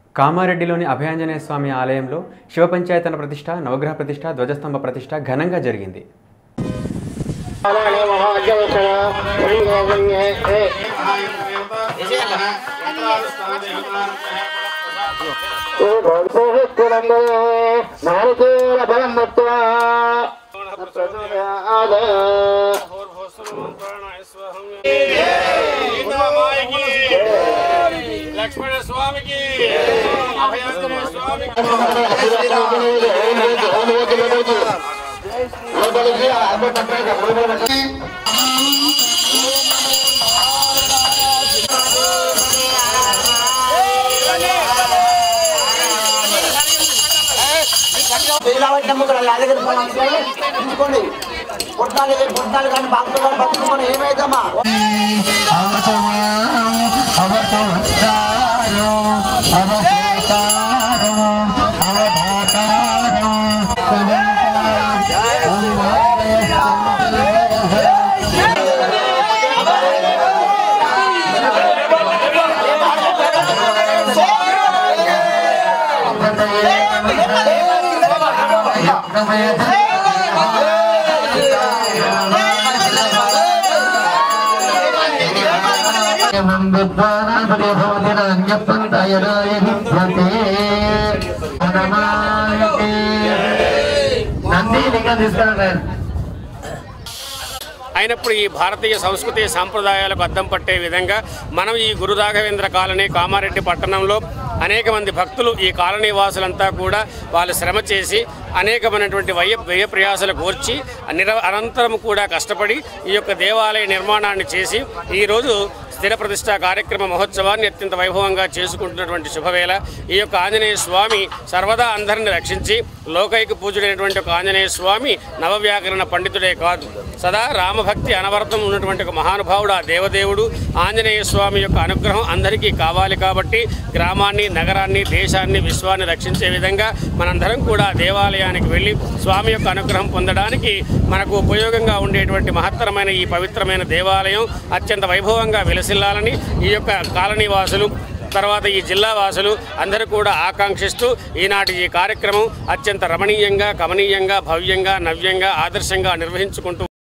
కామారెడ్డిలోని అభయాంజనేయ స్వామి ఆలయంలో శివ పంచాయతన ప్రతిష్ట నవగ్రహ ప్రతిష్ట ధ్వజస్తంభ ప్రతిష్ట ఘనంగా జరిగింది నారికేల బలం దత్వా లక్ష్మణ స్వామికి అభయాంజనేయ స్వామికి తీసుకోండి పుట్టాలు పుట్టాలు కానీ భక్తులు కానీ బతుకుని ఏమైందమ్మా నంది లింగం తీసుకురా అయినప్పుడు ఈ భారతీయ సంస్కృతి సాంప్రదాయాలకు అద్దం పట్టే విధంగా మనం ఈ గురు రాఘవేంద్ర కాలనీ కామారెడ్డి పట్టణంలో అనేక మంది భక్తులు ఈ కాలనీ వాసులంతా కూడా వాళ్ళు శ్రమ చేసి అనేకమైనటువంటి వయ వ్యయ ప్రయాసాలు కోర్చి నిర అనంతరం కూడా కష్టపడి ఈ యొక్క దేవాలయ నిర్మాణాన్ని చేసి ఈరోజు స్థిర ప్రతిష్ట కార్యక్రమ మహోత్సవాన్ని అత్యంత వైభవంగా చేసుకుంటున్నటువంటి శుభవేళ ఈ యొక్క ఆంజనేయ స్వామి సర్వదా అందరిని రక్షించి లోకైక పూజుడైనటువంటి ఒక ఆంజనేయ స్వామి నవవ్యాకరణ పండితుడే కాదు సదా రామభక్తి అనవరతం ఉన్నటువంటి ఒక మహానుభావుడు ఆ దేవదేవుడు ఆంజనేయ స్వామి యొక్క అనుగ్రహం అందరికీ కావాలి కాబట్టి గ్రామాన్ని నగరాన్ని దేశాన్ని విశ్వాన్ని రక్షించే విధంగా మనందరం కూడా దేవాలయానికి వెళ్ళి స్వామి యొక్క అనుగ్రహం పొందడానికి మనకు ఉపయోగంగా ఉండేటువంటి మహత్తరమైన ఈ పవిత్రమైన దేవాలయం అత్యంత వైభవంగా విలసిల్లాలని ఈ యొక్క కాలనీ వాసులు తర్వాత ఈ జిల్లా వాసులు అందరూ కూడా ఆకాంక్షిస్తూ ఈనాటి ఈ కార్యక్రమం అత్యంత రమణీయంగా కమనీయంగా భవ్యంగా నవ్యంగా ఆదర్శంగా నిర్వహించుకుంటూ